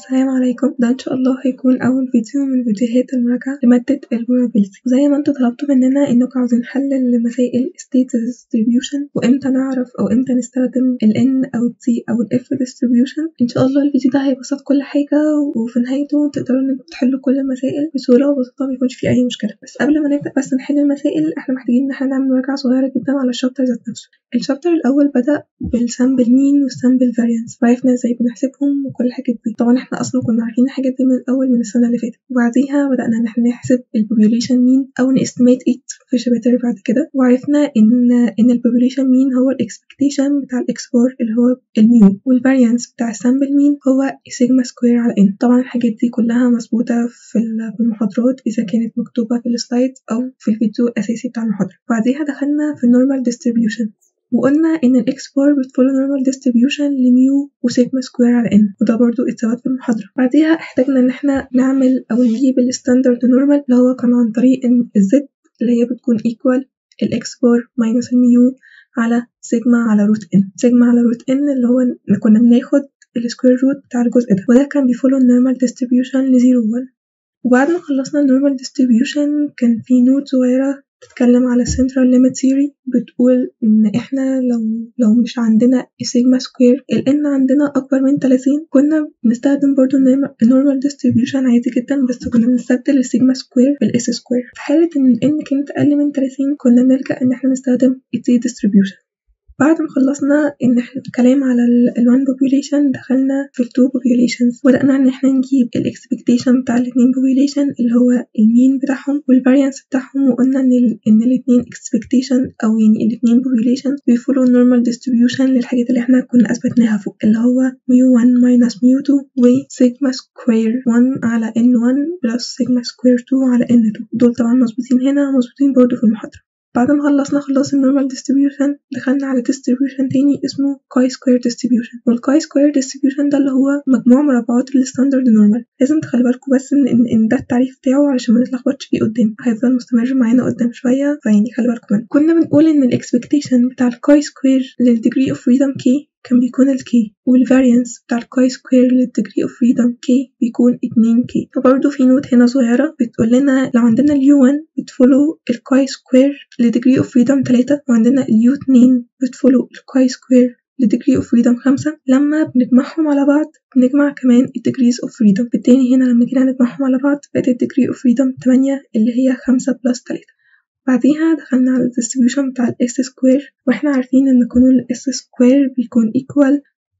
السلام عليكم ده إن شاء الله هيكون أول فيديو من فيديوهات المراجعة لمادة البروبابيلتي وزي ما انتوا طلبتوا مننا انكم عاوزين حل لمسائل state distribution وامتى نعرف او امتى نستخدم ال N او ال T او ال F distribution ان شاء الله الفيديو ده هيبسط كل حاجة وفي نهايته تقدروا انكم تحلوا كل المسائل بسهولة وبساطة ميكونش فيه أي مشكلة بس قبل ما نبدأ بس نحل المسائل احنا محتاجين ان احنا نعمل مراجعة صغيرة جدا على الشابتر ذات نفسه الشابتر الأول بدأ بالسامبل مين والسامبل فاريانس وعرفنا ازاي بنحسبهم وكل الحاجات دي طبعا احنا اصلا كنا عارفين الحاجات دي من الاول من السنه اللي فاتت وبعديها بدانا ان احنا نحسب البوبوليشن مين او نستيميت ات في شباتر بعد كده وعرفنا ان ان البوبوليشن مين هو الاكسبكتيشن بتاع الاكس بار اللي هو الميو والفاريانس بتاع السامبل مين هو سيجما سكوير على ان طبعا الحاجات دي كلها مظبوطه في المحاضرات اذا كانت مكتوبه في السلايد او في الفيديو الاساسي بتاع المحاضره بعديها دخلنا في النورمال ديستريبيوشن وقلنا إن الإكس بار بتفولو نورمال ديستريبيوشن لميو وسيجما سكوير على إن وده برضو اتثبت في المحاضرة بعديها احتاجنا إن احنا نعمل أو نجيب الستاندرد نورمال اللي هو كان عن طريق إن الزد اللي هي بتكون ايكوال الإكس بار ماينس الميو على سيجما على روت إن سيجما على روت إن اللي هو كنا بناخد السكوير روت بتاع الجزء ده وده كان بيفولو النورمال ديستريبيوشن لزيرو وان وبعد ما خلصنا النورمال ديستريبيوشن كان في نوت صغيرة بتتكلم على central limit theory بتقول إن إحنا لو لو مش عندنا سيجما سكوير ال n عندنا أكبر من تلاتين كنا بنستخدم برضه النورمال distribution عادي جدا بس كنا بنستبدل السيجما سكوير بالاس سكوير في حالة إن ال n كانت أقل من تلاتين كنا بنلجأ إن إحنا نستخدم ال t distribution بعد ما خلصنا إن احنا الكلام على ال one population دخلنا في ال two populations بدأنا إن احنا نجيب ال expectation بتاع الاتنين population اللي هو المين بتاعهم وال variance بتاعهم وقلنا إن ال إن الاتنين expectation أو يعني الاتنين population بيفولو normal distribution للحاجات اللي احنا كنا أثبتناها فوق اللي هو mu one minus mu two و sigma square one على n one plus sigma square two على n two دول طبعا مظبوطين هنا ومظبوطين برضه في المحاضرة بعد ما خلصنا خلاص النورمال ديستريبيوشن دخلنا على ديستريبيوشن تاني اسمه كاي سكوير ديستريبيوشن والكاي سكوير ديستريبيوشن ده اللي هو مجموع مربعات الستاندرد نورمال لازم تخلي بالكم بس ان ان, إن ده التعريف بتاعه علشان ما نتلخبطش فيه قدام هيفضل مستمر معانا قدام شويه فيعني خلي بالكم منه كنا بنقول ان الاكسبكتيشن بتاع الكاي سكوير للديجري اوف فريدم كي كان بيكون ال k والفاريانس بتاع الكاي سكوير للديجري اوف فريدم k بيكون اتنين k فبرضه في نوت هنا صغيرة بتقول لنا لو عندنا ال u1 بتفولو الكاي سكوير لديجري اوف فريدم تلاتة وعندنا ال u2 بتفولو الكاي سكوير لديجري اوف فريدم خمسة لما بنجمعهم على بعض بنجمع كمان الديجريز اوف فريدم بالتالي هنا لما جينا نجمعهم على بعض بقت الديجري اوف فريدم تمانية اللي هي خمسة بلس تلاتة بعديها دخلنا على الديستريبيوشن بتاع الاس سكوير واحنا عارفين ان قانون الاس سكوير بيكون equal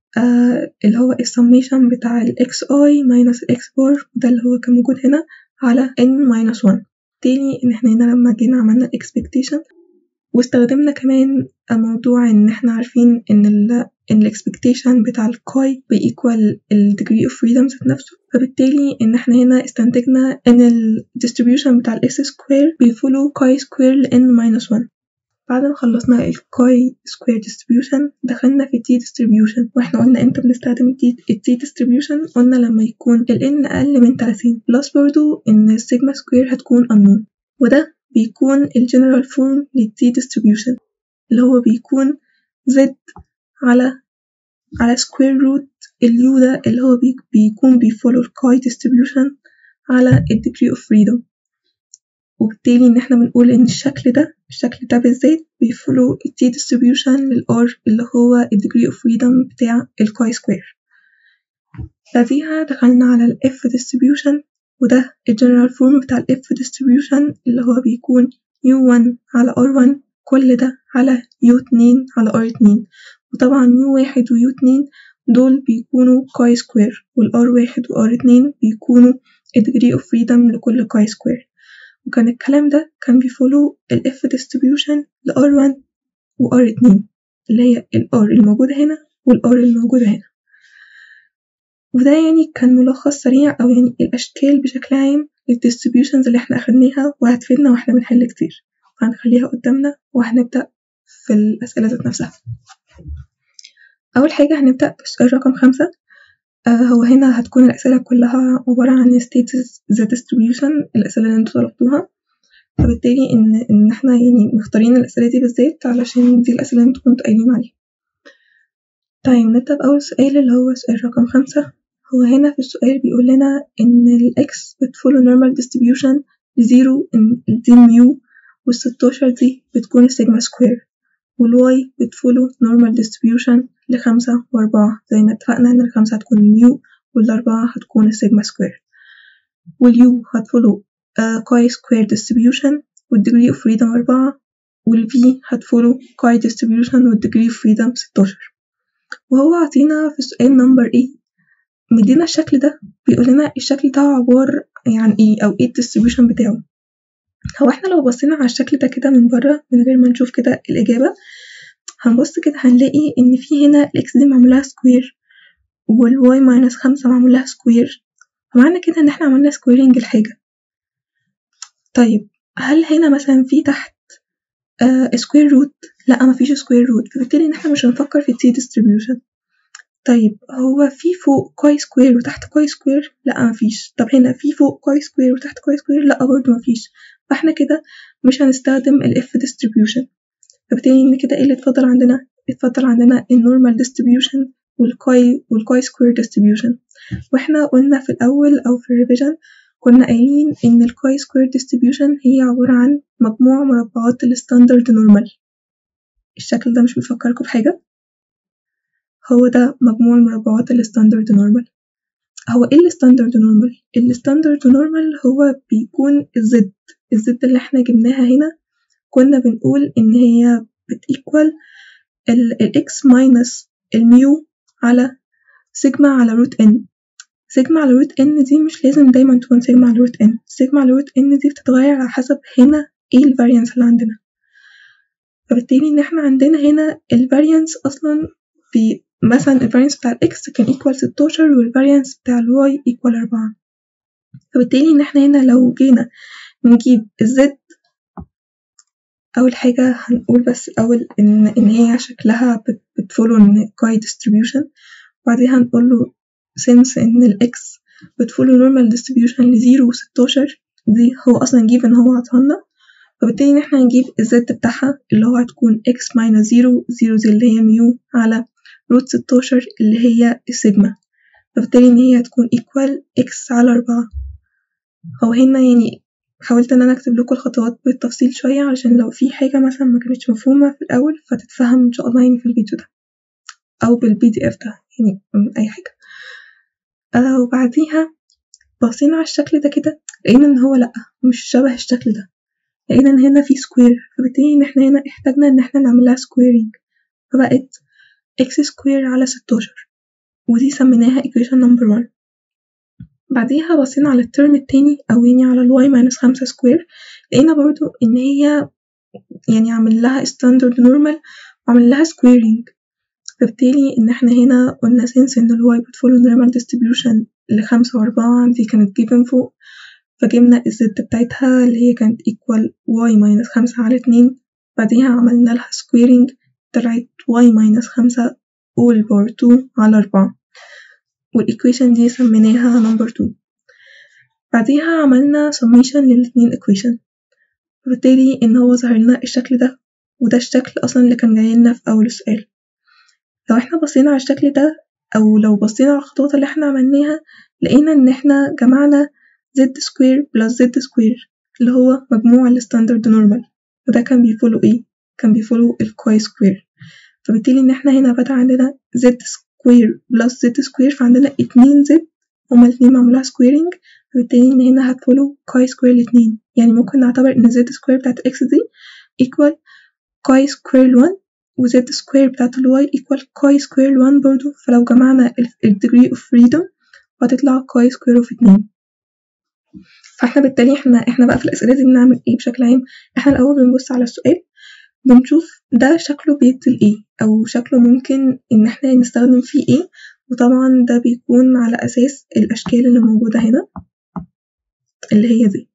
آه اللي هو السميشن بتاع الاكس اي ماينس الاكس بار ده اللي هو كان موجود هنا على n ماينس 1 تاني ان احنا هنا لما جينا عملنا الاكسبكتيشن واستخدمنا كمان موضوع ان احنا عارفين ان ال ان الاكسبكتيشن بتاع الكاي بيكوال الديجري اوف فريدم ذات نفسه فبالتالي ان احنا هنا استنتجنا ان الديستريبيوشن بتاع الاس سكوير بيفولو كاي سكوير ل n ماينس 1 بعد ما خلصنا الكاي سكوير ديستريبيوشن دخلنا في التي ديستريبيوشن واحنا قلنا امتى بنستخدم التي ديستريبيوشن قلنا لما يكون ال n اقل من 30 بلس برضو ان السيجما سكوير هتكون unknown وده بيكون الجنرال فورم للتي ديستريبيوشن اللي هو بيكون z على على سكوير روت اليو ده اللي هو بي بيكون بيفولو الكاي ديستريبيوشن على الديجري اوف فريدم وبالتالي ان احنا بنقول ان الشكل ده الشكل ده بالذات بيفولو التي ديستريبيوشن للار اللي هو الديجري اوف فريدم بتاع الكاي سكوير بعديها دخلنا على الاف ديستريبيوشن وده الجنرال فورم بتاع الاف ديستريبيوشن اللي هو بيكون u1 على r1 كل ده على u2 على r2 وطبعا يو واحد ويو اتنين دول بيكونوا كاي سكوير والار واحد وار اتنين بيكونوا الديجري اوف فريدم لكل كاي سكوير وكان الكلام ده كان بيفولو ال F distribution ل R1 و R2 اللي هي ال R الموجودة هنا وال R الموجودة هنا وده يعني كان ملخص سريع أو يعني الأشكال بشكل عام للdistributions اللي احنا أخدناها وهتفيدنا واحنا بنحل كتير فهنخليها قدامنا وهنبدأ في الأسئلة ذات نفسها أول حاجة هنبدأ بالسؤال رقم خمسة آه هو هنا هتكون الأسئلة كلها عبارة عن status the distribution الأسئلة اللي انتوا طلبتوها فبالتالي إن إن احنا يعني مختارين الأسئلة دي بالذات علشان دي الأسئلة اللي انتوا كنتوا قايلين عليها طيب نبدأ بأول سؤال اللي هو سؤال رقم خمسة هو هنا في السؤال بيقول لنا إن ال x بتفولو normal distribution لزيرو دي الميو والستاشر دي بتكون السيجما سكوير وال y بتفولو normal distribution لخمسة وأربعة زي ما اتفقنا إن الخمسة هتكون الميو والأربعة هتكون السيجما سكوير واليو هتفولو كاي سكوير distribution والdegree of freedom أربعة والفي هتفولو كاي distribution والdegree of freedom ستاشر وهو عطينا في السؤال نمبر ايه مدينا الشكل ده بيقول لنا الشكل ده عبارة عن ايه أو ايه الديستريبيوشن بتاعه هو احنا لو بصينا على الشكل ده كده من بره من غير ما نشوف كده الإجابة هنبص كده هنلاقي إن في هنا الإكس دي معمولها سكوير والواي ماينس خمسة معمولها سكوير فمعنى كده إن احنا عملنا سكويرنج الحاجة طيب هل هنا مثلا في تحت آه سكوير روت لا مفيش سكوير روت فبالتالي إن احنا مش هنفكر في التي ديستريبيوشن طيب هو في فوق كاي سكوير وتحت كاي سكوير لا مفيش طب هنا في فوق كاي سكوير وتحت كاي سكوير لا برضه مفيش فاحنا كده مش هنستخدم الاف ديستريبيوشن فبالتالي ان كده ايه اللي اتفضل عندنا اتفضل عندنا النورمال ديستريبيوشن والكاي والكاي سكوير ديستريبيوشن واحنا قلنا في الاول او في الريفيجن كنا قايلين ان الكاي سكوير ديستريبيوشن هي عبارة عن مجموع مربعات الستاندرد نورمال الشكل ده مش بيفكركم بحاجة هو ده مجموع المربعات الستاندرد نورمال هو ايه الستاندرد نورمال الستاندرد نورمال هو بيكون الزد الزد اللي احنا جبناها هنا كنا بنقول ان هي بتيكوال الاكس ماينس الميو على سيجما على روت ان سيجما على روت ان دي مش لازم دايما تكون سيجما على روت ان سيجما على روت ان دي بتتغير على حسب هنا ايه الفاريانس اللي عندنا فبالتالي ان احنا عندنا هنا الفاريانس اصلا في مثلا الفاريانس بتاع الاكس كان ايكوال ستاشر والفاريانس بتاع الواي ايكوال أربعة فبالتالي ان احنا هنا لو جينا نجيب الزد أول حاجة هنقول بس الأول إن إن هي شكلها بتفولو إن كاي distribution وبعديها هنقوله since إن الإكس بتفولو normal distribution لزيرو وستاشر دي هو أصلا جيفن هو عطاهالنا فبالتالي إن احنا هنجيب الزد بتاعها اللي هو هتكون x minus زيرو زيرو دي اللي هي ميو على روت ستاشر اللي هي السيجما فبالتالي إن هي هتكون equal x على أربعة هو هنا يعني حاولت إن أنا أكتب لكم الخطوات بالتفصيل شوية علشان لو في حاجة مثلا مكانتش مفهومة في الأول فتتفهم إن شاء الله يعني في الفيديو ده أو بالبي دي إف ده يعني أي حاجة آه وبعديها بصينا على الشكل ده كده لقينا إن هو لأ مش شبه الشكل ده لقينا إن هنا في سكوير فبالتالي إن احنا هنا احتاجنا إن احنا نعملها سكويرينج فبقت إكس سكوير على ستاشر ودي سميناها equation number one بعديها بصينا على الترم التاني أو يعني على الواي ماينس خمسة سكوير لقينا برضو إن هي يعني عامل لها ستاندرد نورمال وعامل لها سكويرينج فبالتالي إن احنا هنا قلنا سنس إن الواي بتفولو نورمال ديستريبيوشن لخمسة وأربعة دي كانت جيفن فوق فجبنا الزد بتاعتها اللي هي كانت equal y ماينس خمسة على اتنين بعديها عملنا لها سكويرينج طلعت y ماينس خمسة all power two على أربعة والإيكويشن دي سميناها نمبر تو بعديها عملنا summation للاتنين equation وبالتالي إن هو ظهر لنا الشكل ده وده الشكل أصلا اللي كان جايلنا في أول السؤال لو احنا بصينا على الشكل ده أو لو بصينا على الخطوات اللي احنا عملناها لقينا إن احنا جمعنا زد سكوير بلس زد سكوير اللي هو مجموع الستاندرد نورمال وده كان بيفولو ايه؟ كان بيفولو الكواي سكوير فبالتالي إن احنا هنا بدأ عندنا زد سكوير بلس زد سكوير فعندنا اتنين زد هما الاتنين معمولها سكويرنج فبالتالي إن هنا هتفولو كاي سكوير الاتنين يعني ممكن نعتبر إن زد سكوير بتاعت الإكس دي equal كاي سكوير الوان وزد سكوير بتاعت الواي equal كاي سكوير الوان برضه فلو جمعنا ال degree of freedom هتطلع كاي سكوير اوف اتنين فاحنا بالتالي احنا احنا بقى في الأسئلة دي بنعمل ايه بشكل عام احنا الأول بنبص على السؤال بنشوف ده شكله بيدي ايه أو شكله ممكن إن احنا نستخدم فيه ايه وطبعا ده بيكون على أساس الأشكال اللي موجودة هنا اللي هي دي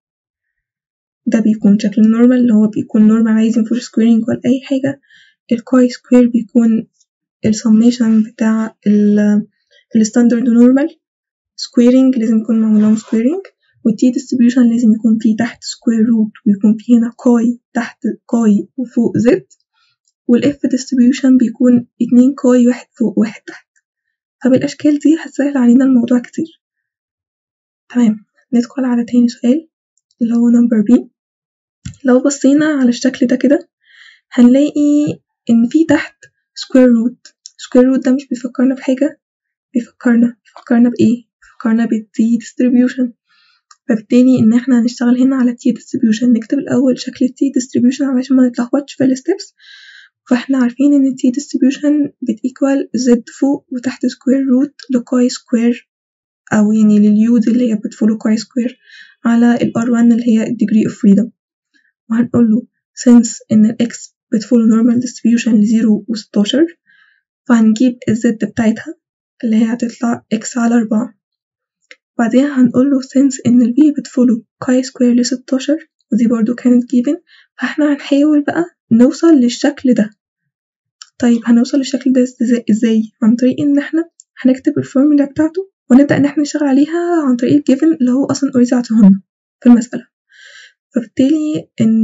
ده بيكون شكل النورمال اللي هو بيكون نورمال عادي مفيهوش سكويرنج ولا أي حاجة الكاي سكوير بيكون السميشن بتاع الستاندرد نورمال سكويرنج لازم يكون معمول لهم سكويرنج والتي ديستريبيوشن لازم يكون فيه تحت سكوير روت ويكون فيه هنا كاي تحت كاي وفوق زد والاف ديستريبيوشن بيكون اتنين كاي واحد فوق واحد تحت فبالأشكال دي هتسهل علينا الموضوع كتير تمام ندخل على تاني سؤال اللي هو نمبر بي لو بصينا على الشكل ده كده هنلاقي إن في تحت سكوير روت سكوير روت ده مش بيفكرنا بحاجة بيفكرنا بيفكرنا بإيه؟ بيفكرنا بالتي distribution فبالتالي إن احنا هنشتغل هنا على التي distribution نكتب الأول شكل التي distribution علشان ما نتلخبطش في الستبس فاحنا عارفين إن التي distribution بتيكوال زد فوق وتحت سكوير روت لكاي سكوير أو يعني لليو دي اللي هي بتفولو كاي سكوير على ال R1 اللي هي degree of freedom وهنقول له since إن ال x بتفولو normal distribution لزيرو وستاشر فهنجيب الزد بتاعتها اللي هي هتطلع x على أربعة بعديها هنقول له since إن ال v بتفولو كاي سكوير لستاشر ودي برضو كانت given فاحنا هنحاول بقى نوصل للشكل ده طيب هنوصل للشكل ده ازاي عن طريق ان احنا هنكتب الفورمولا بتاعته ونبدأ ان احنا نشتغل عليها عن طريق الجيفن اللي هو اصلا اوريدي عطاهولنا في المسألة فبالتالي ان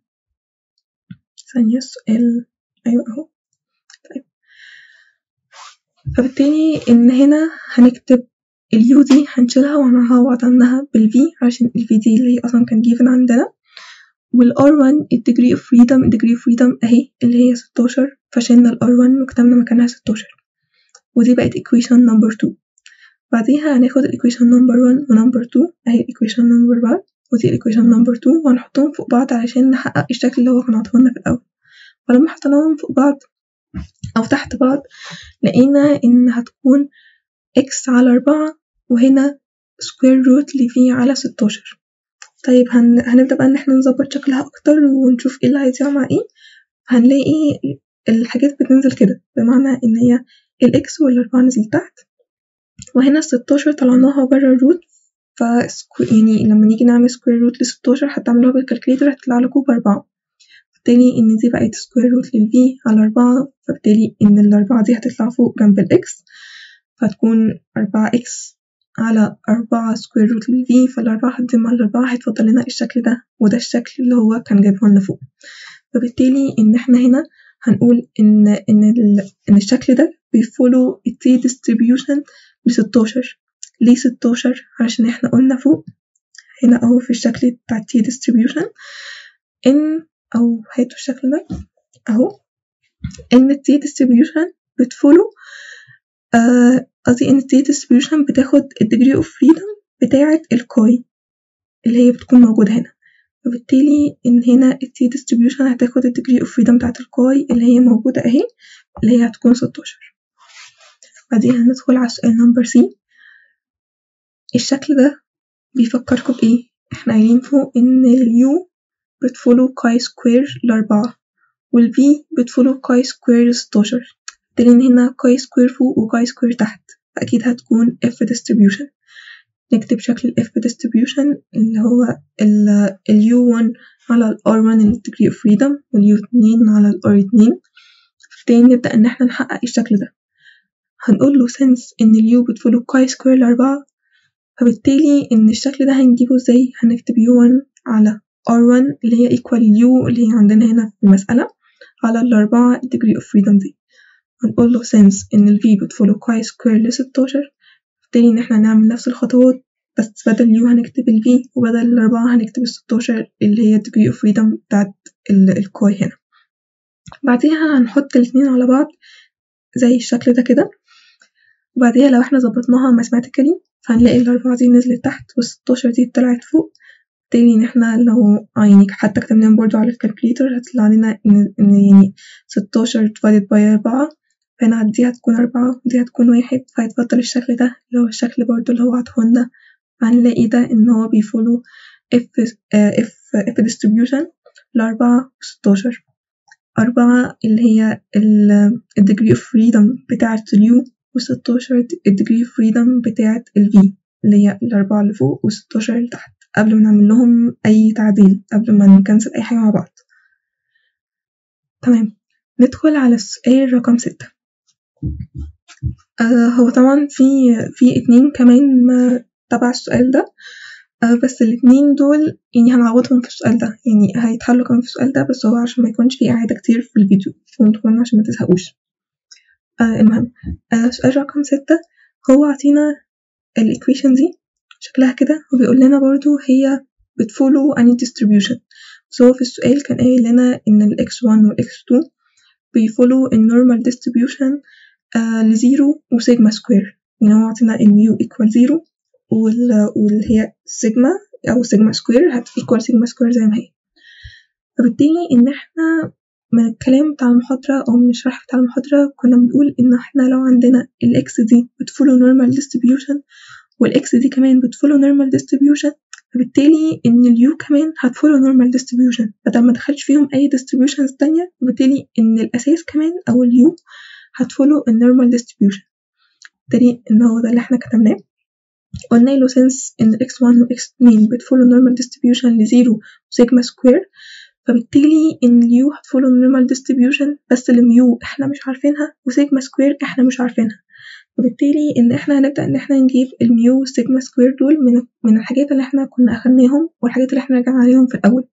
ثانية السؤال ايوه اهو طيب فبالتالي ان هنا هنكتب اليو دي هنشيلها وهنعوض عنها بالفي عشان الفي دي اللي هي اصلا كان جيفن عندنا والار 1 الديجري اوف فريدم الديجري اوف فريدم اهي اللي هي ستاشر فشلنا الار 1 وكتبنا مكانها ستاشر ودي بقت equation نمبر 2 بعديها هناخد الايكويشن نمبر 1 ونمبر 2 اهي الايكويشن نمبر 1 ودي الايكويشن نمبر 2 وهنحطهم فوق بعض علشان نحقق الشكل اللي هو كان عطاهولنا في الاول فلما حطيناهم فوق بعض او تحت بعض لقينا ان هتكون x على أربعة وهنا سكوير روت لفي على ستاشر طيب هن... هنبدأ بقى إن احنا نظبط شكلها أكتر ونشوف ايه اللي هيضيع مع ايه هنلاقي الحاجات بتنزل كده بمعنى إن هي الإكس والأربعة نزل تحت وهنا الستاشر طلعناها برا الروت ف يعني لما نيجي نعمل سكوير روت لستاشر هتعملوها بالكالكليتر هتطلع لكم بأربعة فبالتالي إن دي بقت سكوير روت للفي على أربعة فبالتالي إن الأربعة دي هتطلع فوق جنب الإكس فتكون أربعة إكس على أربعة سكوير روت للفي فالأربعة هتضم مع الأربعة هيتفضل لنا الشكل ده وده الشكل اللي هو كان جايبهولنا فوق فبالتالي إن احنا هنا هنقول إن إن ال إن الشكل ده بيفولو التي distribution لستاشر ليه ستاشر علشان احنا قلنا فوق هنا اهو في الشكل بتاع التي distribution ان او هاتوا الشكل ده اهو ان التي distribution بتفولو قصدي ان التي distribution بتاخد الديجري اوف فريدم بتاعة الكاي اللي هي بتكون موجودة هنا وبالتالي ان هنا التي distribution هتاخد الديجري اوف فريدم بتاعة الكاي اللي هي موجودة اهي اللي هي هتكون ستاشر بعدين هندخل على السؤال نمبر سي الشكل ده بيفكركم بإيه؟ احنا قايلين فوق إن اليو بتفولو كاي سكوير لأربعة والفي بتفولو كاي سكوير لستاشر بالتالي إن هنا كاي سكوير فوق وكاي سكوير تحت فأكيد هتكون اف distribution نكتب شكل ال F distribution اللي هو ال ال U1 على ال R1 اللي degree of freedom وال U2 على ال R2 فبالتالي نبدأ إن احنا نحقق الشكل ده هنقول له since إن ال U بتفولو كاي سكوير لأربعة فبالتالي إن الشكل ده هنجيبه ازاي هنكتب U1 على R1 اللي هي equal U اللي هي عندنا هنا في المسألة على الأربعة degree of freedom دي هنقول له since إن ال V بتفولو كاي سكوير لستاشر بالتالي إن احنا هنعمل نفس الخطوات بس بدل U هنكتب ال V وبدل الأربعة هنكتب الستاشر اللي هي degree of freedom بتاعت الكاي هنا بعديها هنحط الاتنين على بعض زي الشكل ده كده وبعديها لو احنا ظبطناها ماثيماتيكالي فهنلاقي الأربعة دي نزلت تحت والستاشر دي طلعت فوق بالتالي إن احنا لو يعني حتى كتبناهم برضو على الكالكوليتر هتطلع لنا إن إن يعني ستاشر divided by أربعة فهنا دي هتكون أربعة ودي هتكون واحد فهيتفضل الشكل ده اللي هو الشكل برضو اللي هو عطاهولنا فهنلاقي ده إن هو بيفولو اف اف اف distribution لأربعة وستاشر أربعة اللي هي ال degree of freedom بتاعة اليو وستاشر الديجري فريدم بتاعة الفي اللي هي الأربعة اللي فوق وستاشر اللي تحت قبل ما نعمل لهم أي تعديل قبل ما نكنسل أي حاجة مع بعض تمام ندخل على السؤال رقم ستة آه هو طبعا في في اتنين كمان ما تبع السؤال ده آه بس الاتنين دول يعني هنعوضهم في السؤال ده يعني هيتحلوا كمان في السؤال ده بس هو عشان ما يكونش فيه إعادة كتير في الفيديو وانتوا كمان عشان ما تزهقوش آه المهم آه سؤال رقم ستة هو عطينا الإيكويشن دي شكلها كده وبيقول لنا برضو هي بتفولو أني distribution بس هو في السؤال كان قايل لنا إن ال x1 وال x2 بيفولو النورمال distribution آه لزيرو وسيجما سكوير يعني هو عطينا الميو equal زيرو واللي هي سيجما أو سيجما سكوير هت equal سيجما سكوير زي ما هي فبالتالي إن احنا من الكلام بتاع المحاضرة أو من الشرح بتاع المحاضرة كنا بنقول إن احنا لو عندنا الإكس دي بتفولو نورمال distribution والإكس دي كمان بتفولو نورمال distribution فبالتالي إن اليو كمان هتفولو نورمال distribution بدل ما دخلش فيهم أي distributions تانية فبالتالي إن الأساس كمان أو اليو هتفولو النورمال distribution بالتالي إن هو ده اللي احنا كتبناه قلنا له since إن x1 و x2 بتفولو نورمال distribution لزيرو وسيجما سكوير فبالتالي إن اليو هتفولو نورمال distribution بس الميو احنا مش عارفينها وسيجما سكوير احنا مش عارفينها فبالتالي إن احنا هنبدأ إن احنا نجيب الميو والسيجما سكوير دول من من الحاجات اللي احنا كنا أخدناهم والحاجات اللي احنا رجعنا عليهم في الأول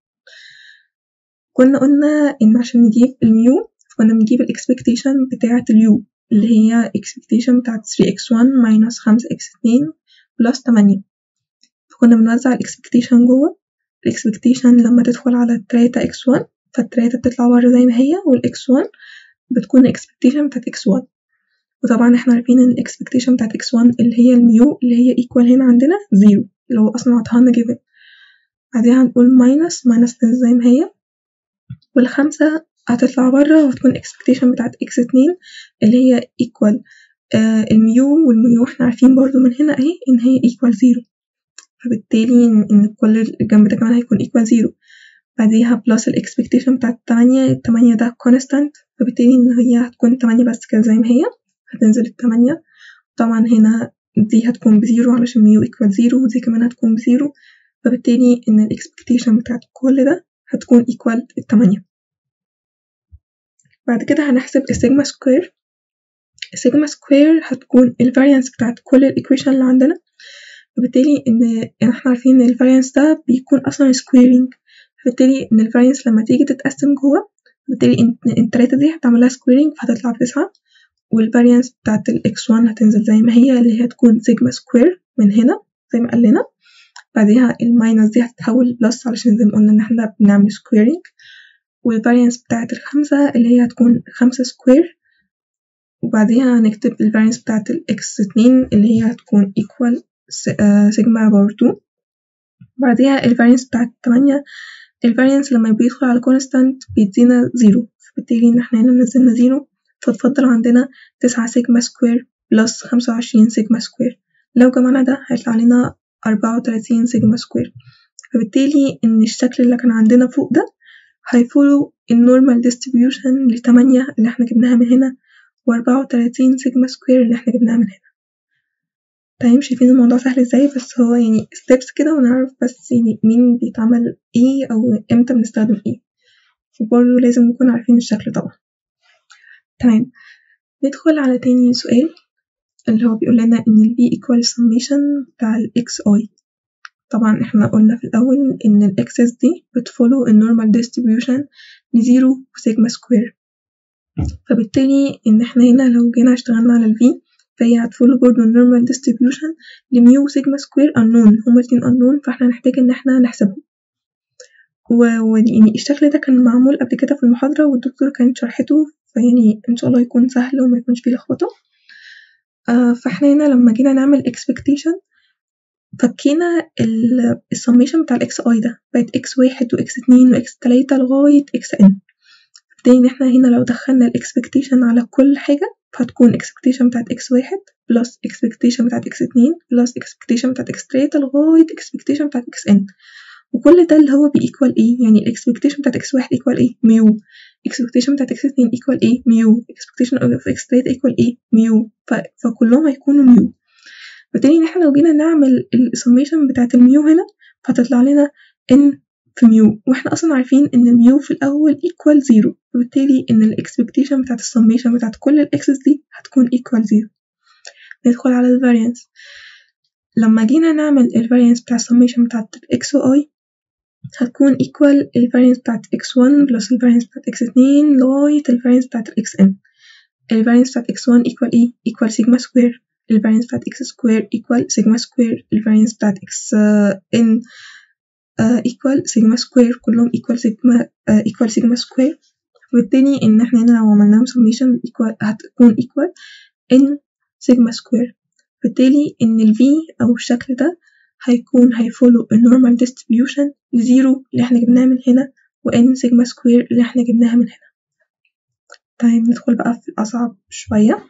كنا قلنا إن عشان نجيب الميو كنا بنجيب الإكسبكتيشن بتاعة اليو اللي هي expectation بتاعة 3x1 minus 5x2 بلس 8 فكنا بنوزع الإكسبكتيشن جوه الإكسبكتيشن لما تدخل على التلاتة x1 فالتلاتة بتطلع بره زي ما هي والx1 بتكون الإكسبكتيشن بتاعة x1 وطبعا احنا عارفين ان الإكسبكتيشن بتاعة x1 اللي هي الميو اللي هي equal هنا عندنا زيرو اللي هو أصلا عطاهالنا given بعدها هنقول minus minus زي ما هي والخمسة هتطلع بره وهتكون expectation بتاعت x اتنين اللي هي equal آه الميو والميو احنا عارفين برضو من هنا اهي ان هي equal زيرو فبالتالي ان كل الجنب ده كمان هيكون equal زيرو بعديها بلس ال expectation بتاعت التمانية التمانية ده constant فبالتالي ان هي هتكون تمانية بس كده زي ما هي هتنزل التمانية طبعا هنا دي هتكون بزيرو علشان ميو equal زيرو ودي كمان هتكون بزيرو فبالتالي ان ال expectation بتاعت كل ده هتكون equal التمانية بعد كده هنحسب السيجما سكوير السيجما سكوير هتكون الفاريانس بتاعت كل الإيكويشن اللي عندنا فبالتالي إن احنا عارفين إن الفاريانس ده بيكون أصلا سكويرينج فبالتالي إن الفاريانس لما تيجي تتقسم جوه بالتالي إن التلاتة دي هتعملها سكويرينج فهتطلع بتسعة والفاريانس بتاعت الإكس وان هتنزل زي ما هي اللي هي هتكون سيجما سكوير من هنا زي ما قال لنا بعديها الماينس دي هتتحول بلس علشان زي ما قلنا إن احنا بنعمل سكويرينج والفاريانس بتاعت الخمسة اللي هي هتكون خمسة سكوير وبعديها هنكتب الفاريانس بتاعت الإكس اتنين اللي هي هتكون equal سيجما باور تو بعديها الفاريانس بتاعت التمانية الفاريانس لما بيدخل على كونستانت بيدينا زيرو فبالتالي إن احنا هنا نزلنا زيرو فاتفضل عندنا تسعة سيجما سكوير بلس خمسة وعشرين سيجما سكوير لو جمعنا ده هيطلع لنا أربعة وتلاتين سيجما سكوير فبالتالي إن الشكل اللي كان عندنا فوق ده هيفولو النورمال ديستريبيوشن لتمانية اللي احنا جبناها من هنا وأربعة وتلاتين سيجما سكوير اللي احنا جبناها من هنا تمام شايفين الموضوع سهل ازاي بس هو يعني ستيبس كده ونعرف بس يعني مين بيتعمل ايه أو امتى بنستخدم ايه وبرضه لازم نكون عارفين الشكل طبعا تمام ندخل على تاني سؤال اللي هو بيقول لنا إن ال V equal summation بتاع ال XI طبعا احنا قلنا في الأول إن ال X's دي بتفولو النورمال distribution لزيرو وسيجما سكوير فبالتالي إن احنا هنا لو جينا اشتغلنا على ال V فهي هتفولو برضه النورمال distribution لميو وسيجما سكوير unknown هما الاتنين unknown فاحنا هنحتاج إن احنا نحسبهم ويعني الشكل ده كان معمول قبل كده في المحاضرة والدكتور كانت شرحته فيعني إن شاء الله يكون سهل وما يكونش فيه لخبطة آه فاحنا هنا لما جينا نعمل expectation فكينا السميشن بتاع الاكس اي ده بقت اكس واحد واكس اتنين واكس تلاتة لغاية اكس ان فبالتالي ان احنا هنا لو دخلنا الاكسبكتيشن على كل حاجة فهتكون اكسبكتيشن بتاعت اكس واحد بلس اكسبكتيشن بتاعت اكس اتنين بلس اكسبكتيشن بتاعت اكس تلاتة لغاية اكسبكتيشن بتاعت اكس ان وكل ده اللي هو بيكوال ايه يعني الاكسبكتيشن بتاعت اكس واحد ايكوال ايه ميو اكسبكتيشن بتاعت اكس اتنين ايكوال ايه ميو اكسبكتيشن اوف اكس تلاتة ايكوال ايه ميو فكلهم هيكونوا ميو بالتالي ان احنا لو جينا نعمل السميشن بتاعت الميو هنا فهتطلع لنا ان في ميو واحنا اصلا عارفين ان الميو في الاول ايكوال زيرو وبالتالي ان الاكسبكتيشن بتاعت السميشن بتاعت كل الاكسس دي هتكون ايكوال زيرو ندخل على الفاريانس لما جينا نعمل الفاريانس بتاع السميشن بتاعت الاكس واي هتكون equal الفاريانس بتاعت x1 بلس الفاريانس بتاعت x2 لغاية الفاريانس بتاعت xn الفارينس بتاعت x1 equal ايه equal sigma square الفارينس بتاعت x square equal sigma square الفارينس بتاعت x n equal sigma square كلهم equal sigma equal sigma square وبالتالي إن احنا هنا لو عملناهم summation equal هتكون equal n sigma square بالتالي إن ال v أو الشكل ده هيكون هيفولو ال normal distribution لزيرو اللي احنا جبناها من هنا و n sigma square اللي احنا جبناها من هنا طيب ندخل بقى في الأصعب شوية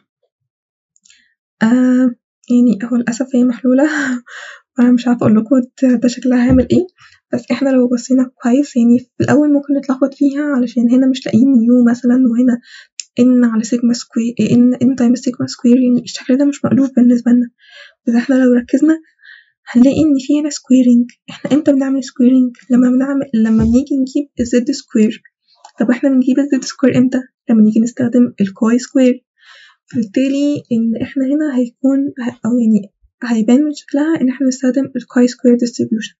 آه يعني هو للأسف هي محلولة وأنا مش عارفة أقولكوا ده شكلها هيعمل ايه بس احنا لو بصينا كويس يعني في الأول ممكن نتلخبط فيها علشان هنا مش لاقيين يو مثلا وهنا ان على سيجما سكوير ان ان تايمز سيجما سكوير يعني الشكل ده مش مألوف بالنسبة لنا بس احنا لو ركزنا هنلاقي إن في هنا سكويرنج احنا امتى بنعمل سكويرنج لما بنعمل لما بنيجي نجيب الزد سكوير طب احنا بنجيب الزد سكوير امتى لما نيجي نستخدم الكاي سكوير فبالتالي إن احنا هنا هيكون أو يعني هيبان من شكلها إن احنا نستخدم الكاي سكوير distribution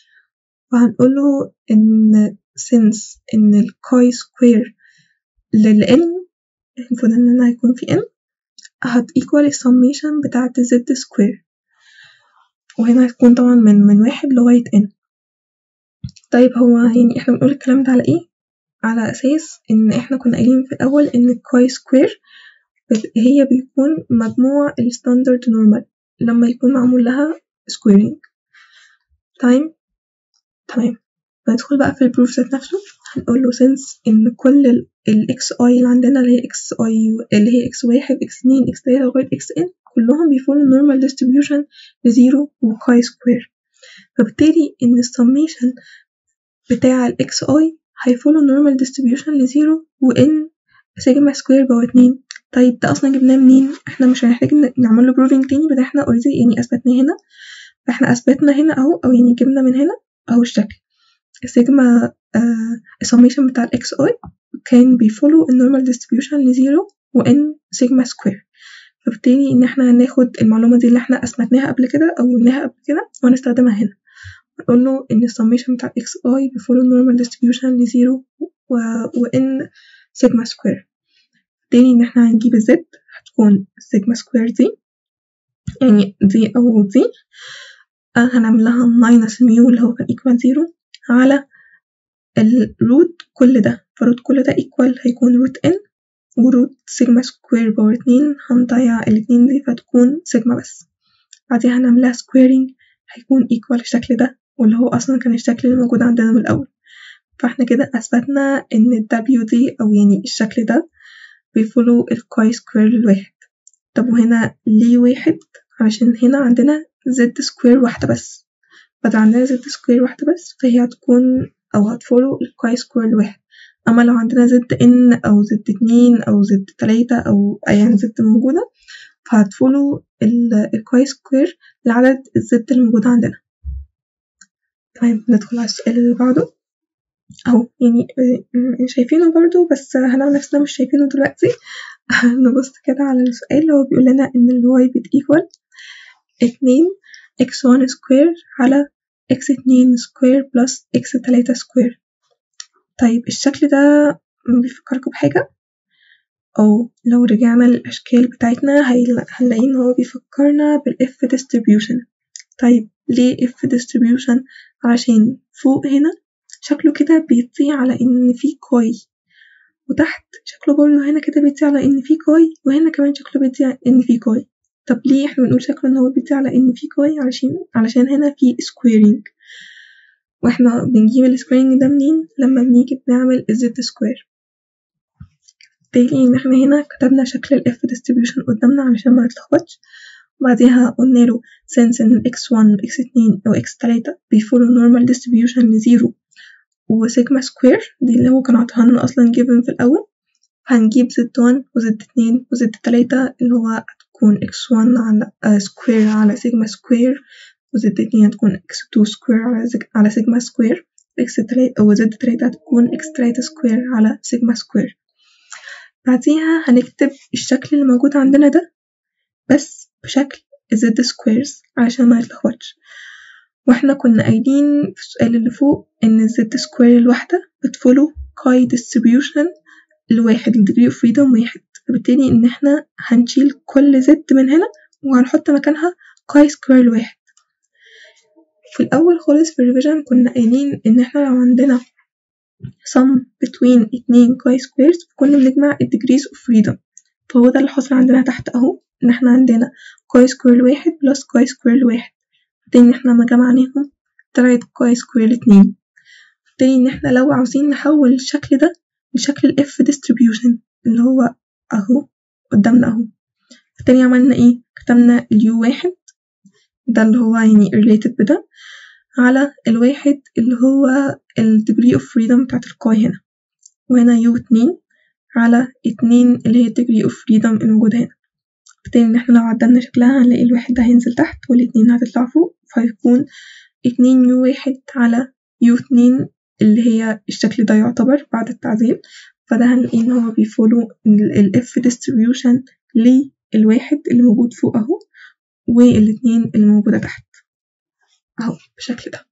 وهنقوله إن since إن الكاي سكوير لل n المفروض إن هنا هيكون في n هت equal السميشن بتاعة الزد سكوير وهنا هتكون طبعا من من واحد لغاية n طيب هو يعني احنا بنقول الكلام ده على ايه؟ على أساس إن احنا كنا قايلين في الأول إن الكاي سكوير هي بيكون مجموع الستاندرد نورمال لما يكون معمول لها سكويرنج تمام تمام ندخل بقى في البروف ذات نفسه هنقوله since إن كل ال x i اللي عندنا اللي هي x i اللي هي x واحد x اتنين x تلاتة لغاية x n كلهم بيفولو normal distribution لزيرو وكاي سكوير فبالتالي إن السميشن بتاع ال x i هيفولو normal distribution لزيرو و n سيجما سكوير باور اتنين طيب ده أصلا جبناه منين؟ احنا مش هنحتاج نعمل له proving تاني بدل احنا already يعني أثبتناه هنا فاحنا أثبتنا هنا أهو أو يعني جبنا من هنا أهو الشكل السيجما السميشن بتاع ال xi كان بيفولو النورمال distribution لزيرو و n سيجما سكوير فبالتالي إن احنا هناخد المعلومة دي اللي احنا أثبتناها قبل كده أو قلناها قبل كده وهنستخدمها هنا نقول له إن السميشن بتاع xi بيفولو النورمال distribution لزيرو و, و n سيجما سكوير بالتالي إن احنا هنجيب الزد هتكون سيجما سكوير دي يعني دي أو دي هنعمل لها ماينس ميو اللي هو كان ايكوال زيرو على الروت كل ده فروت كل ده ايكوال هيكون روت ان وروت سيجما سكوير باور اتنين هنضيع الاتنين دي فتكون سيجما بس بعديها هنعملها سكويرنج هيكون ايكوال الشكل ده واللي هو أصلا كان الشكل اللي موجود عندنا من الأول فاحنا كده أثبتنا إن ال W دي أو يعني الشكل ده بيفولو الكاي سكوير للواحد طب وهنا ليه واحد عشان هنا عندنا زد سكوير واحدة بس بدل عندنا زد سكوير واحدة بس فهي هتكون أو هتفولو الكاي سكوير لواحد أما لو عندنا زد ان أو زد اتنين أو زد تلاتة أو أيا زد موجودة فهتفولو الكاي سكوير لعدد الزد اللي موجودة عندنا تمام ندخل على السؤال اللي بعده أهو يعني شايفينه برضه بس هنعمل نفسنا مش شايفينه دلوقتي نبص كده على السؤال اللي هو بيقول لنا إن الواي بت equal اتنين x one سكوير على x اتنين سكوير بلس x تلاتة سكوير طيب الشكل ده بيفكركم بحاجة أو لو رجعنا للأشكال بتاعتنا هنلاقي إن هو بيفكرنا بال F distribution طيب ليه F distribution عشان فوق هنا شكله كده بيطيع على إن في كوي وتحت شكله برضه هنا كده بيطيع على إن في كوي وهنا كمان شكله بيطيع إن في كوي طب ليه احنا بنقول شكله إن هو بيطيع على إن في كوي علشان علشان هنا في سكويرنج واحنا بنجيب السكويرنج ده منين لما بنيجي بنعمل الزد سكوير بالتالي إن احنا هنا كتبنا شكل ال F distribution قدامنا علشان ما نتلخبطش بعديها قلنا له since إن x1 x2 أو x3 بيفولو normal distribution لزيرو وسيجما سكوير دي اللي هو كان عطاها لنا أصلا given في الأول هنجيب زد 1 وزد 2 وزد 3 اللي هو هتكون x1 على سكوير على سيجما سكوير وزد 2 هتكون x2 سكوير على على سيجما سكوير x 3 وزد 3 هتكون x 3 سكوير على سيجما سكوير بعديها هنكتب الشكل اللي موجود عندنا ده بس بشكل زد سكويرز عشان ما نتلخبطش واحنا كنا قايلين في السؤال اللي فوق ان الزد سكوير الواحدة بتفولو كاي distribution لواحد الديجري اوف فريدم واحد فبالتالي إن احنا هنشيل كل زد من هنا وهنحط مكانها كاي سكوير لواحد في الأول خالص في الريفيجن كنا قايلين إن احنا لو عندنا sum between اتنين كاي سكويرز كنا بنجمع الديجريز اوف فريدم فهو ده اللي حصل عندنا تحت أهو إن احنا عندنا كاي سكوير لواحد بلس كاي سكوير لواحد بالتالي إن احنا لما جمعناهم طلعت كاي سكوير لاتنين بالتالي إن احنا لو عاوزين نحول الشكل ده لشكل ال F distribution اللي هو أهو قدامنا أهو بالتالي عملنا إيه كتبنا اليو واحد ده اللي هو يعني related بده على الواحد اللي هو ال degree of freedom بتاعت الكاي هنا وهنا يو اتنين على اتنين اللي هي degree of freedom الموجودة هنا بالتالي إن احنا لو عدلنا شكلها هنلاقي الواحد ده هينزل تحت والاتنين هتطلع فوق فهيكون اتنين يو واحد على يو اتنين اللي هي الشكل ده يعتبر بعد التعديل فده هنلاقيه إن هو بيفولو ال F distribution للواحد اللي موجود فوق أهو والاتنين اللي موجودة تحت أهو بالشكل ده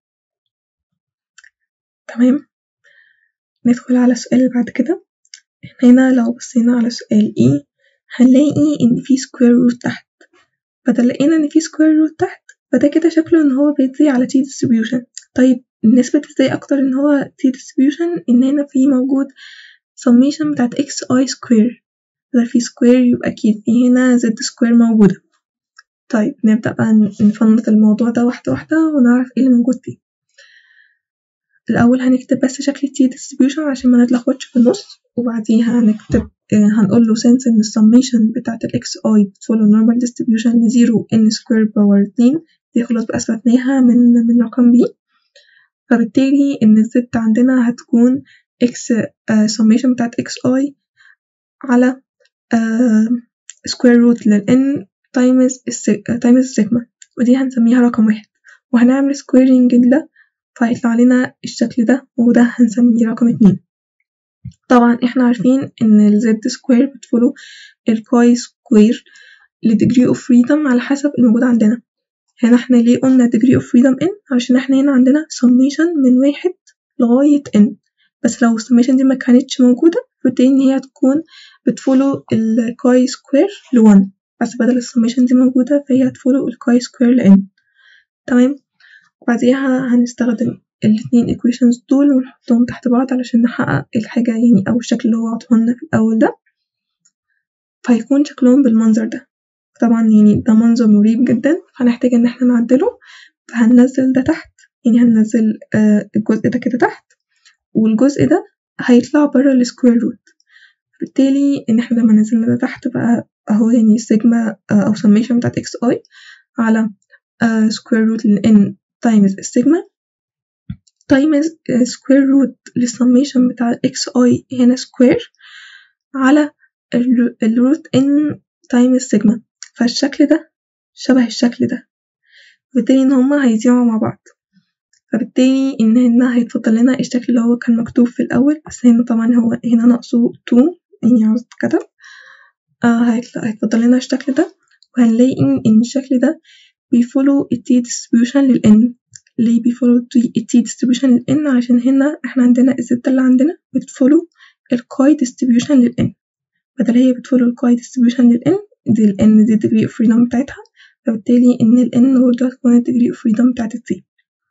تمام ندخل على السؤال اللي بعد كده هنا لو بصينا على سؤال E هنلاقي إن في سكوير روت تحت بدل لقينا إن في سكوير روت تحت فده كده شكله إن هو بيدي على T distribution طيب نثبت ازاي أكتر إن هو T distribution إن هنا في موجود summation بتاعت xi square بدل في سكوير يبقى أكيد في هنا z سكوير موجودة طيب نبدأ بقى نفنط الموضوع ده واحدة واحدة ونعرف ايه اللي موجود فيه الأول هنكتب بس شكل T distribution عشان ما نتلخبطش في النص وبعديها هنكتب هنقول له since إن السميشن بتاعت ال xi بتفولو normal distribution لزيرو n square باور اتنين دي خلاص بقى أثبتناها من من رقم b فبالتالي إن الزد عندنا هتكون x summation بتاعت xi على square root لل n times times السيجما ودي هنسميها رقم واحد وهنعمل سكويرنج ده فهيطلع لنا الشكل ده وده هنسميه رقم اتنين طبعا احنا عارفين ان ال z سكوير بتفولو الكاي سكوير لديجري اوف فريدم على حسب الموجود عندنا هنا احنا ليه قلنا degree of freedom n عشان احنا هنا عندنا summation من واحد لغاية n بس لو السميشن دي ما كانتش موجودة فبالتالي إن هي هتكون بتفولو الكاي سكوير لون بس بدل السميشن دي موجودة فهي هتفولو الكاي سكوير لان تمام وبعديها هنستخدم الاتنين equations دول ونحطهم تحت بعض علشان نحقق الحاجة يعني أو الشكل اللي هو عطولنا في الأول ده فهيكون شكلهم بالمنظر ده طبعا يعني ده منظر مريب جدا هنحتاج إن احنا نعدله فهننزل ده تحت يعني هننزل آه الجزء ده كده تحت والجزء ده هيطلع برا السكوير روت بالتالي إن احنا لما نزلنا ده تحت بقى أهو يعني السيجما آه أو summation بتاعت اكس اي على سكوير روت لن تايمز السيجما تايمز سكوير روت للسميشن بتاع اكس اي هنا سكوير على الروت ان تايمز سيجما فالشكل ده شبه الشكل ده فبالتالي ان هما هيزيعوا مع بعض فبالتالي ان هنا هيتفضل لنا الشكل اللي هو كان مكتوب في الاول بس هنا طبعا هو هنا ناقصه تو يعني عاوز اتكتب آه هيتفضل لنا الشكل ده وهنلاقي ان الشكل ده بيفولو التي distribution للN ليه بيفولو التي distribution للN عشان هنا احنا عندنا الزد اللي عندنا بتفولو الكاي distribution للN بدل هي بتفولو الكاي distribution للN دي ال N دي degree of freedom بتاعتها فبالتالي إن ال N برضه هتكون ال degree of freedom بتاعت ال T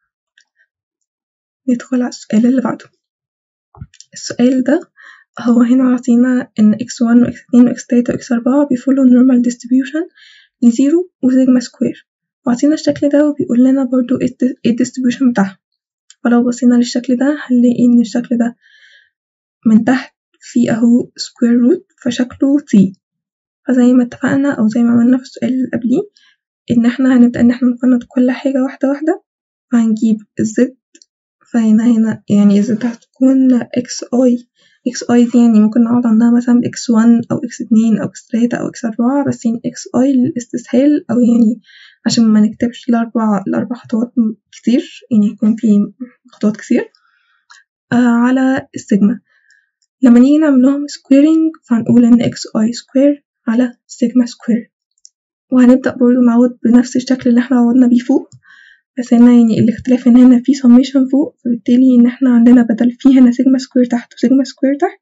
ندخل على السؤال اللي بعده السؤال ده هو هنا عطينا إن x1 و x2 و x3 و x4 بيفولو normal distribution لزيرو وسيجما سكوير وعطينا الشكل ده وبيقول لنا برضو ايه الديستريبيوشن بتاعها فلو بصينا للشكل ده هنلاقي ان الشكل ده من تحت فيه اهو سكوير روت فشكله تي فزي ما اتفقنا او زي ما عملنا في السؤال اللي قبليه ان احنا هنبدأ ان احنا نفنط كل حاجة واحدة واحدة فهنجيب الزد فهنا هنا يعني الزد هتكون اكس اي اكس اي دي يعني ممكن نقعد عندها مثلا باكس 1 او اكس 2 او اكس 3 او اكس 4 بس يعني اكس اي للاستسهال او يعني عشان ما نكتبش الاربع الاربع خطوات كتير يعني يكون في خطوات كتير آه على السيجما لما نيجي نعمل لهم سكويرنج فهنقول ان اكس اي سكوير على سيجما سكوير وهنبدأ برضه نعوض بنفس الشكل اللي احنا عوضنا بيه فوق بس هنا يعني الاختلاف ان هنا في سميشن فوق فبالتالي ان احنا عندنا بدل في هنا سيجما سكوير تحت وسيجما سكوير تحت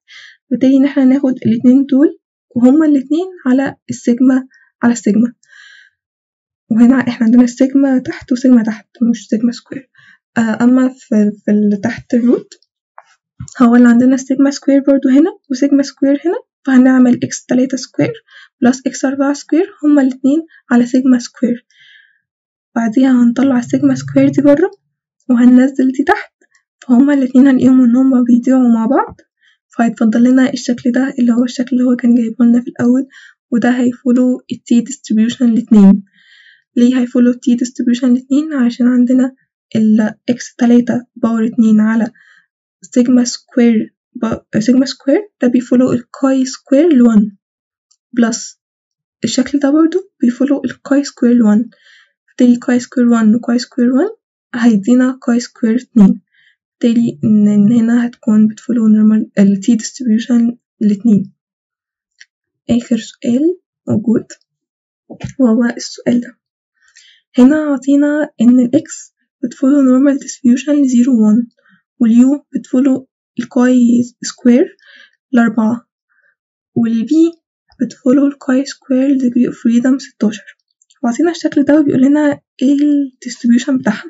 وبالتالي إن احنا ناخد الاتنين دول وهما الاتنين على السيجما على السيجما وهنا احنا عندنا السيجما تحت وسيجما تحت مش سيجما سكوير آه، أما في في اللي تحت الروت هو اللي عندنا السيجما سكوير برضو هنا وسيجما سكوير هنا فهنعمل اكس تلاتة سكوير بلس اكس أربعة سكوير هما الاتنين على سيجما سكوير بعديها هنطلع السيجما سكوير دي برا وهننزل دي تحت فهما الاتنين هنلاقيهم إن هما بيضيعوا مع بعض فهيتفضل لنا الشكل ده اللي هو الشكل اللي هو كان جايبهولنا في الأول وده هيفولو التي ديستريبيوشن الاتنين ليه هيفولو التي ديستريبيوشن الاتنين عشان عندنا ال اكس تلاتة باور اتنين على سيجما سكوير سيجما سكوير ده بيفولو الكاي سكوير لون بلس الشكل ده برضو بيفولو الكاي سكوير لون بالتالي كاي سكوير ون وكاي سكوير ون هيدينا كاي سكوير اتنين بالتالي إن إن هنا هتكون بتفولو نورمال ال t distribution الاتنين آخر سؤال موجود وهو السؤال ده هنا عطينا إن ال x بتفولو normal distribution لزيرو وان واليو بتفولو الكاي سكوير لأربعة والبي بتفولو الكاي سكوير degree of freedom ستاشر وعطينا الشكل ده وبيقول لنا ايه ال distribution بتاعها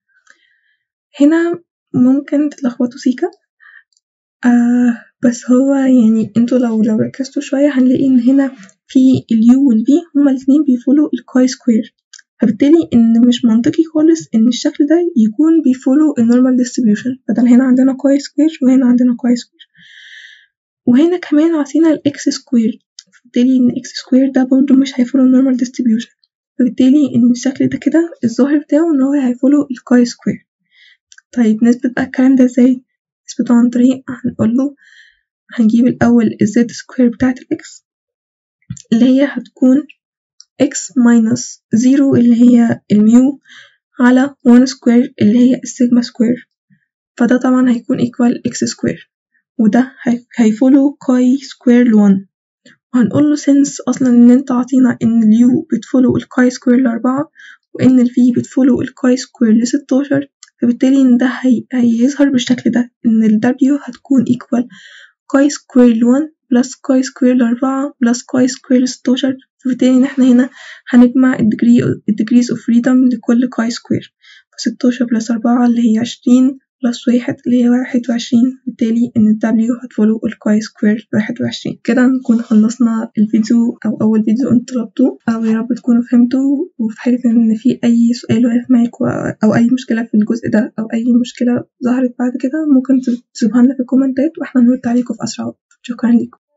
هنا ممكن تتلخبطوا سيكا آه بس هو يعني انتوا لو لو ركزتوا شوية هنلاقي إن هنا في اليو والبي هما الاتنين بيفولو الكاي سكوير فبالتالي إن مش منطقي خالص إن الشكل ده يكون بيفولو النورمال ديستريبيوشن بدل هنا عندنا كاي سكوير وهنا عندنا كاي سكوير وهنا كمان عطينا الإكس سكوير فبالتالي إن إكس سكوير ده برضه مش هيفولو النورمال ديستريبيوشن فبالتالي إن الشكل ده كده الظاهر بتاعه إن هو هيفولو الكاي سكوير طيب نثبت بقى الكلام ده ازاي؟ نثبته عن طريق هنقوله هنجيب الأول الزد سكوير بتاعة الإكس اللي هي هتكون إكس ماينس زيرو اللي هي الميو على وان سكوير اللي هي السيجما سكوير فده طبعا هيكون equal إكس سكوير وده هي- هيفولو كاي سكوير لون وهنقوله since أصلا إن انت عاطينا إن اليو بتفولو الكاي سكوير لأربعة وإن الفي بتفولو الكاي سكوير لستاشر فبالتالي إن ده هي... هيظهر بالشكل ده إن ال W هتكون equal كاي سكوير لون بلس كاي سكوير لأربعة بلس كاي سكوير لستاشر فبالتالي إن احنا هنا هنجمع الديجري الديجريز اوف فريدم لكل كاي سكوير فستاشر بلس أربعة اللي هي عشرين بلس واحد اللي هي واحد وعشرين بالتالي إن ال W هتفولو الكاي سكوير واحد وعشرين كده نكون خلصنا الفيديو أو أول فيديو انتوا طلبتوه أو يا رب تكونوا فهمتوا وفي حالة إن في أي سؤال واقف معاكوا أو أي مشكلة في الجزء ده أو أي مشكلة ظهرت بعد كده ممكن تسيبوها لنا في الكومنتات وإحنا نرد عليكم في أسرع وقت شكرا ليكم.